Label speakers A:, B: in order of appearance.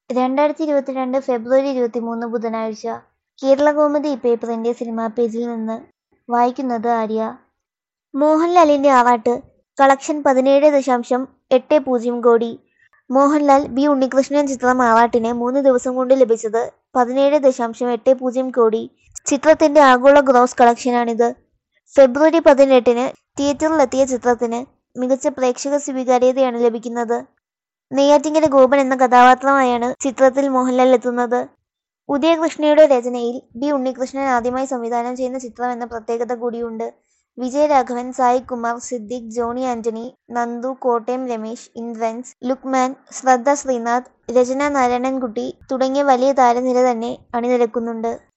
A: രണ്ടായിരത്തി ഇരുപത്തിരണ്ട് ഫെബ്രുവരി ഇരുപത്തിമൂന്ന് ബുധനാഴ്ച കേരളകൗമുദി പേപ്പറിന്റെ സിനിമാ പേജിൽ നിന്ന് വായിക്കുന്നത് ആര്യ മോഹൻലാലിന്റെ ആറാട്ട് കളക്ഷൻ പതിനേഴ് ദശാംശം എട്ട് പൂജ്യം കോടി മോഹൻലാൽ ബി ഉണ്ണികൃഷ്ണൻ ചിത്രം ആറാട്ടിന് മൂന്ന് ദിവസം കൊണ്ട് ലഭിച്ചത് പതിനേഴ് ദശാംശം എട്ട് പൂജ്യം കോടി ചിത്രത്തിന്റെ ആഗോള ഗ്രോസ് കളക്ഷനാണിത് ഫെബ്രുവരി പതിനെട്ടിന് തിയേറ്ററിലെത്തിയ ചിത്രത്തിന് മികച്ച പ്രേക്ഷക സ്വീകാര്യതയാണ് ലഭിക്കുന്നത് നെയ്യാറ്റിങ്കര ഗോപൻ എന്ന കഥാപാത്രമായാണ് ചിത്രത്തിൽ മോഹൻലാൽ എത്തുന്നത് ഉദയകൃഷ്ണയുടെ രചനയിൽ ബി ഉണ്ണികൃഷ്ണൻ ആദ്യമായി സംവിധാനം ചെയ്യുന്ന ചിത്രം എന്ന പ്രത്യേകത കൂടിയുണ്ട് വിജയരാഘവൻ സായി കുമാർ സിദ്ദിഖ് ജോണി ആന്റണി നന്ദു കോട്ടയം രമേശ് ഇന്ദ്രൻസ് ലുക്മാൻ ശ്രദ്ധ ശ്രീനാഥ് രചന നാരായണൻകുട്ടി തുടങ്ങിയ വലിയ താരനിര തന്നെ അണിനിരക്കുന്നുണ്ട്